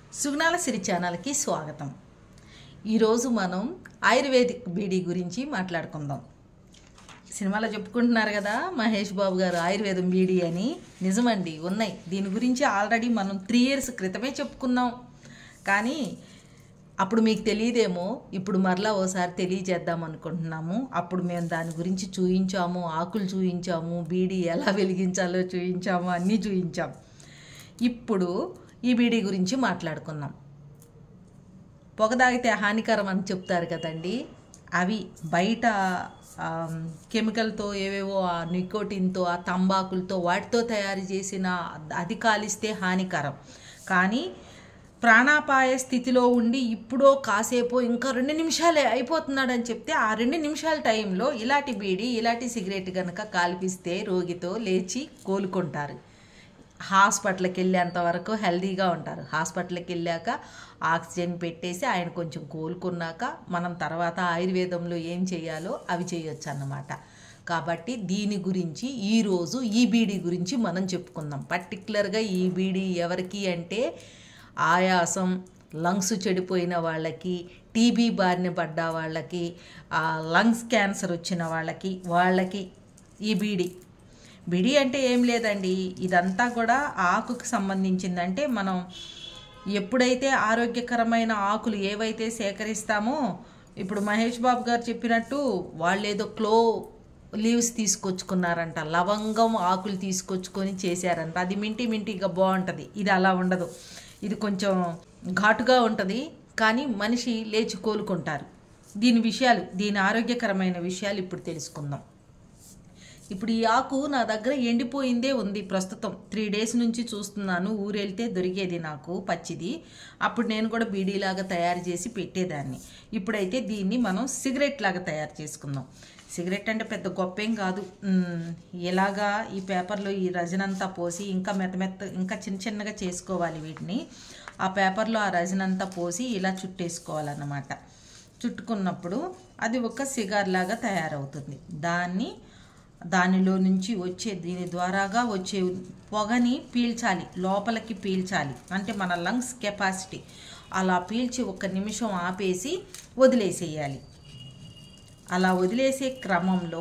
సుగుణాల సిరి ఛానల్కి స్వాగతం ఈరోజు మనం ఆయుర్వేదిక్ బీడీ గురించి మాట్లాడుకుందాం సినిమాలో చెప్పుకుంటున్నారు కదా మహేష్ బాబు గారు ఆయుర్వేదం బీడీ అని నిజమండి ఉన్నాయి దీని గురించి ఆల్రెడీ మనం త్రీ ఇయర్స్ క్రితమే చెప్పుకున్నాం కానీ అప్పుడు మీకు తెలియదేమో ఇప్పుడు మరలా ఓసారి తెలియజేద్దాం అనుకుంటున్నాము అప్పుడు మేము దాని గురించి చూయించాము ఆకులు చూయించాము బీడీ ఎలా వెలిగించాలో చూయించాము అన్నీ చూయించాం ఇప్పుడు ఈ బీడీ గురించి మాట్లాడుకుందాం పొగ తాగితే హానికరం అని చెప్తారు కదండి అవి బయట ఆమ్, కెమికల్తో ఏవేవో ఆ నికోటిన్తో ఆ తంబాకులతో వాటితో తయారు చేసిన అది కాలిస్తే హానికరం కానీ ప్రాణాపాయ స్థితిలో ఉండి ఇప్పుడో కాసేపు ఇంకా రెండు నిమిషాలే అయిపోతున్నాడని చెప్తే ఆ రెండు నిమిషాల టైంలో ఇలాంటి బీడి ఇలాంటి సిగరెట్ కనుక కాల్పిస్తే రోగితో లేచి కోలుకుంటారు హాస్పిటల్కి వెళ్ళేంత వరకు హెల్తీగా ఉంటారు హాస్పిటల్కి వెళ్ళాక ఆక్సిజన్ పెట్టేసి ఆయన కొంచెం కోలుకున్నాక మనం తర్వాత ఆయుర్వేదంలో ఏం చేయాలో అవి చేయొచ్చు అన్నమాట కాబట్టి దీని గురించి ఈరోజు ఈ బీడీ గురించి మనం చెప్పుకుందాం పర్టికులర్గా ఈ బీడీ ఎవరికి అంటే ఆయాసం లంగ్స్ చెడిపోయిన వాళ్ళకి టీబీ బారిన పడ్డ వాళ్ళకి ఆ, లంగ్స్ క్యాన్సర్ వచ్చిన వాళ్ళకి వాళ్ళకి ఈ బీడీ బిడి అంటే ఏం లేదండి ఇదంతా కూడా ఆకుకు సంబంధించిందంటే మనం ఎప్పుడైతే ఆరోగ్యకరమైన ఆకులు ఏవైతే సేకరిస్తామో ఇప్పుడు మహేష్ బాబు గారు చెప్పినట్టు వాళ్ళు ఏదో క్లో లీవ్స్ తీసుకొచ్చుకున్నారంట లవంగం ఆకులు తీసుకొచ్చుకొని చేశారంట అది మింటి మింటిగా బాగుంటుంది ఇది అలా ఉండదు ఇది కొంచెం ఘాటుగా ఉంటుంది కానీ మనిషి లేచి కోలుకుంటారు దీని విషయాలు దీని ఆరోగ్యకరమైన విషయాలు ఇప్పుడు తెలుసుకుందాం ఇప్పుడు ఈ ఆకు నా దగ్గర ఎండిపోయిందే ఉంది ప్రస్తుతం త్రీ డేస్ నుంచి చూస్తున్నాను ఊరెళ్తే దొరికేది నాకు పచ్చిది అప్పుడు నేను కూడా బీడీలాగా తయారు చేసి పెట్టేదాన్ని ఇప్పుడైతే దీన్ని మనం సిగరెట్ లాగా తయారు చేసుకుందాం సిగరెట్ అంటే పెద్ద గొప్ప ఏం కాదు మ్, ఇలాగా ఈ పేపర్లో ఈ రజనంతా పోసి ఇంకా మెత్త మెత్త ఇంకా చిన్న చిన్నగా చేసుకోవాలి వీటిని ఆ పేపర్లో ఆ రజనంతా పోసి ఇలా చుట్టేసుకోవాలన్నమాట చుట్టుకున్నప్పుడు అది ఒక సిగార్ లాగా తయారవుతుంది దాన్ని దానిలో నుంచి వచ్చే దీని ద్వారాగా వచ్చే పొగని పీల్చాలి లోపలికి పీల్చాలి అంటే మన లంగ్స్ కెపాసిటీ అలా పీల్చి ఒక నిమిషం ఆపేసి వదిలేసేయాలి అలా వదిలేసే క్రమంలో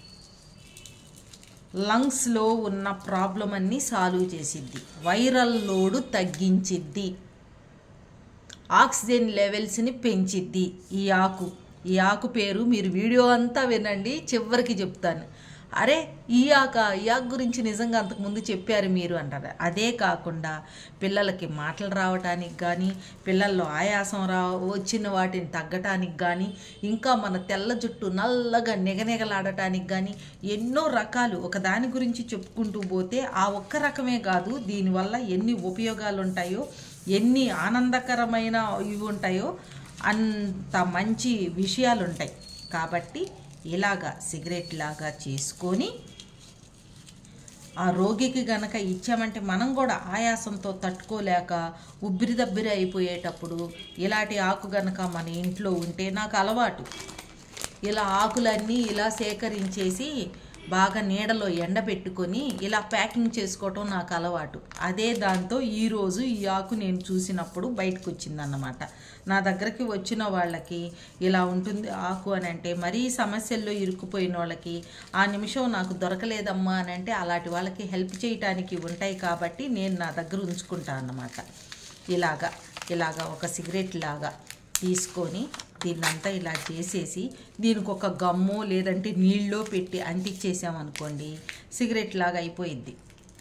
లంగ్స్లో ఉన్న ప్రాబ్లం అన్నీ సాల్వ్ చేసిద్ది వైరల్ లోడు తగ్గించిద్ది ఆక్సిజన్ లెవెల్స్ని పెంచిద్ది ఈ ఆకు ఈ ఆకు పేరు మీరు వీడియో అంతా వినండి చివరికి చెప్తాను అరే ఈ ఆక ఈ ఆకు గురించి నిజంగా అంతకుముందు చెప్పారు మీరు అంటారు అదే కాకుండా పిల్లలకి మాటలు రావటానికి కానీ పిల్లల్లో ఆయాసం రా వచ్చిన వాటిని తగ్గటానికి కానీ ఇంకా మన తెల్ల జుట్టు నల్లగా నిగనిగలాడటానికి కానీ ఎన్నో రకాలు ఒక దాని గురించి చెప్పుకుంటూ పోతే ఆ ఒక్క రకమే కాదు దీనివల్ల ఎన్ని ఉపయోగాలు ఉంటాయో ఎన్ని ఆనందకరమైన ఇవి ఉంటాయో అంత మంచి విషయాలు ఉంటాయి కాబట్టి ఇలాగా సిగరెట్ లాగా చేసుకొని ఆ రోగికి గనక ఇచ్చామంటే మనం కూడా ఆయాసంతో తట్టుకోలేక ఉబ్బిరి దబ్బిరి అయిపోయేటప్పుడు ఇలాంటి ఆకు గనక మన ఇంట్లో ఉంటే నాకు అలవాటు ఇలా ఆకులన్నీ ఇలా సేకరించేసి బాగా నీడలో ఎండబెట్టుకొని ఇలా ప్యాకింగ్ చేసుకోవటం నాకు అలవాటు అదే దాంతో ఈరోజు ఈ ఆకు నేను చూసినప్పుడు బయటకు వచ్చిందన్నమాట నా దగ్గరికి వచ్చిన వాళ్ళకి ఇలా ఉంటుంది ఆకు అని అంటే మరీ సమస్యల్లో ఇరుక్కుపోయిన వాళ్ళకి ఆ నిమిషం నాకు దొరకలేదమ్మా అని అంటే అలాంటి వాళ్ళకి హెల్ప్ చేయటానికి ఉంటాయి కాబట్టి నేను నా దగ్గర ఉంచుకుంటాను అన్నమాట ఇలాగా ఇలాగా ఒక సిగరెట్ లాగా తీసుకొని దీన్నంతా ఇలా చేసేసి దీనికి ఒక గమ్ము లేదంటే నీళ్ళలో పెట్టి అంటించేసామనుకోండి సిగరెట్ లాగా అయిపోయిద్ది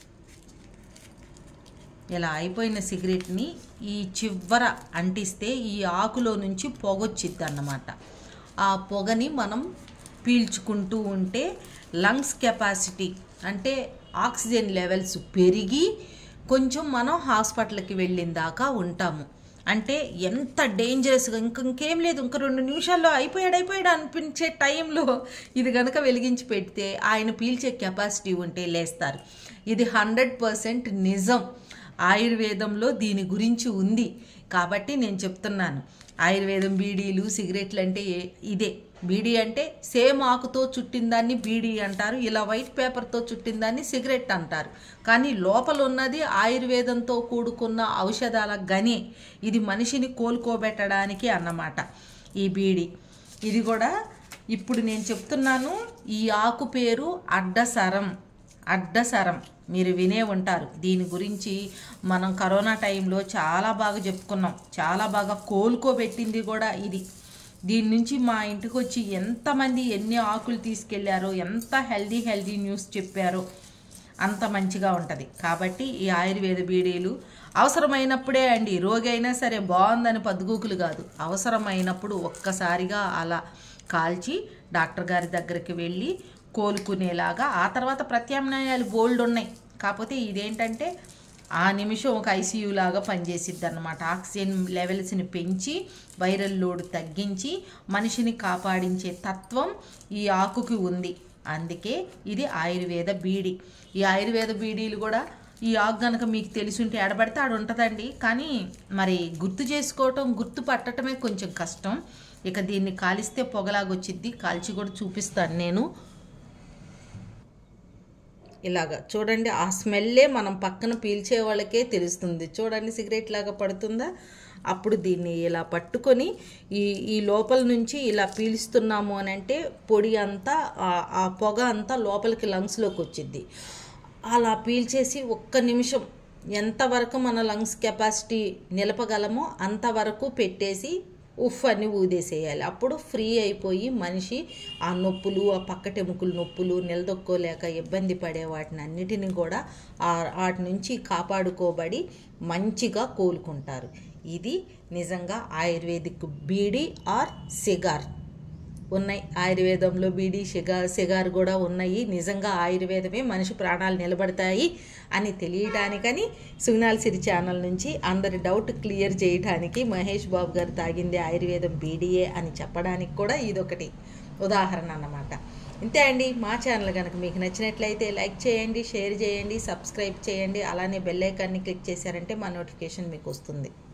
ఇలా అయిపోయిన సిగరెట్ని ఈ చివర అంటిస్తే ఈ ఆకులో నుంచి పొగొచ్చిద్ది అన్నమాట ఆ పొగని మనం పీల్చుకుంటూ ఉంటే లంగ్స్ కెపాసిటీ అంటే ఆక్సిజన్ లెవెల్స్ పెరిగి కొంచెం మనం హాస్పిటల్కి వెళ్ళిన దాకా ఉంటాము అంటే ఎంత డేంజరస్గా ఇంక ఇంకేం లేదు ఇంక రెండు నిమిషాల్లో అయిపోయాడు అయిపోయాడు అనిపించే టైంలో ఇది కనుక వెలిగించి పెడితే ఆయన పీల్చే కెపాసిటీ ఉంటే లేస్తారు ఇది హండ్రెడ్ పర్సెంట్ నిజం ఆయుర్వేదంలో దీని గురించి ఉంది కాబట్టి నేను చెప్తున్నాను ఆయుర్వేదం బీడీలు సిగరెట్లు అంటే ఏ- ఇదే బీడీ అంటే సేమ్ ఆకుతో చుట్టిన దాన్ని బీడీ అంటారు ఇలా వైట్ పేపర్తో చుట్టిన దాన్ని సిగరెట్ అంటారు కానీ లోపల ఉన్నది ఆయుర్వేదంతో కూడుకున్న ఔషధాల గని ఇది మనిషిని కోలుకోబెట్టడానికి అన్నమాట ఈ బీడీ ఇది కూడా ఇప్పుడు నేను చెప్తున్నాను ఈ ఆకు పేరు అడ్డసరం అడ్డసరం మీరు వినే ఉంటారు దీని గురించి మనం కరోనా టైంలో చాలా బాగా చెప్పుకున్నాం చాలా బాగా కోలుకోబెట్టింది కూడా ఇది దీని నుంచి మా ఇంటికి వచ్చి ఎంతమంది ఎన్ని ఆకులు తీసుకెళ్లారో ఎంత హెల్దీ హెల్దీ న్యూస్ చెప్పారో అంత మంచిగా ఉంటుంది కాబట్టి ఈ ఆయుర్వేద బీడీలు అవసరమైనప్పుడే అండి రోగి అయినా సరే బాగుందని పద్దుగూకులు కాదు అవసరమైనప్పుడు ఒక్కసారిగా అలా కాల్చి డాక్టర్ గారి దగ్గరికి వెళ్ళి కోలుకునేలాగా ఆ తర్వాత ప్రత్యామ్నాయాలు బోల్డ్ ఉన్నాయి కాకపోతే ఇదేంటంటే ఆ నిమిషం ఒక ఐసీయూ లాగా పనిచేసిద్ది అనమాట ఆక్సిజన్ లెవెల్స్ని పెంచి వైరల్ లోడ్ తగ్గించి మనిషిని కాపాడించే తత్వం ఈ ఆకుకి ఉంది అందుకే ఇది ఆయుర్వేద బీడి ఈ ఆయుర్వేద బీడీలు కూడా ఈ ఆకు గనక మీకు తెలిసుంటే ఎడబడితే ఆడ ఉంటుందండి కానీ మరి గుర్తు చేసుకోవటం గుర్తు పట్టడమే కొంచెం కష్టం ఇక దీన్ని కాలిస్తే పొగలాగొచ్చిద్ది కాల్చి కూడా చూపిస్తాను నేను ఇలాగా చూడండి ఆ స్మెల్లే మనం పక్కన పీల్చే వాళ్ళకే తెలుస్తుంది చూడండి సిగరెట్ లాగా పడుతుందా అప్పుడు దీన్ని ఇలా పట్టుకొని ఈ ఈ లోపల నుంచి ఇలా పీలుస్తున్నాము అని అంటే పొడి అంతా ఆ- ఆ పొగ అంతా లోపలికి లంగ్స్లోకి వచ్చింది అలా పీల్చేసి ఒక్క నిమిషం ఎంతవరకు మన లంగ్స్ కెపాసిటీ నిలపగలమో అంతవరకు పెట్టేసి ఉఫ్ అని ఊదేసేయాలి అప్పుడు ఫ్రీ అయిపోయి మనిషి ఆ నొప్పులు ఆ పక్కటెముకలు నొప్పులు నిలదొక్కోలేక ఇబ్బంది పడే వాటిని అన్నిటిని కూడా ఆ వాటి నుంచి కాపాడుకోబడి మంచిగా కోలుకుంటారు ఇది నిజంగా ఆయుర్వేదిక్ బీడీ ఆర్ సిగార్ ఉన్నాయి ఆయుర్వేదంలో బీడీ షిగార్ సిగార్ కూడా ఉన్నాయి నిజంగా ఆయుర్వేదమే మనిషి ప్రాణాలు నిలబడతాయి అని తెలియటానికని సుగుణాల సిరి ఛానల్ నుంచి అందరి డౌట్ క్లియర్ చేయడానికి మహేష్ బాబు గారు తాగింది ఆయుర్వేదం బీడీఏ అని చెప్పడానికి కూడా ఇదొకటి ఉదాహరణ అన్నమాట ఇంతే అండి మా ఛానల్ కనుక మీకు నచ్చినట్లయితే లైక్ చేయండి షేర్ చేయండి సబ్స్క్రైబ్ చేయండి అలానే బెల్ ఐకాన్ని క్లిక్ చేశారంటే మా నోటిఫికేషన్ మీకు వస్తుంది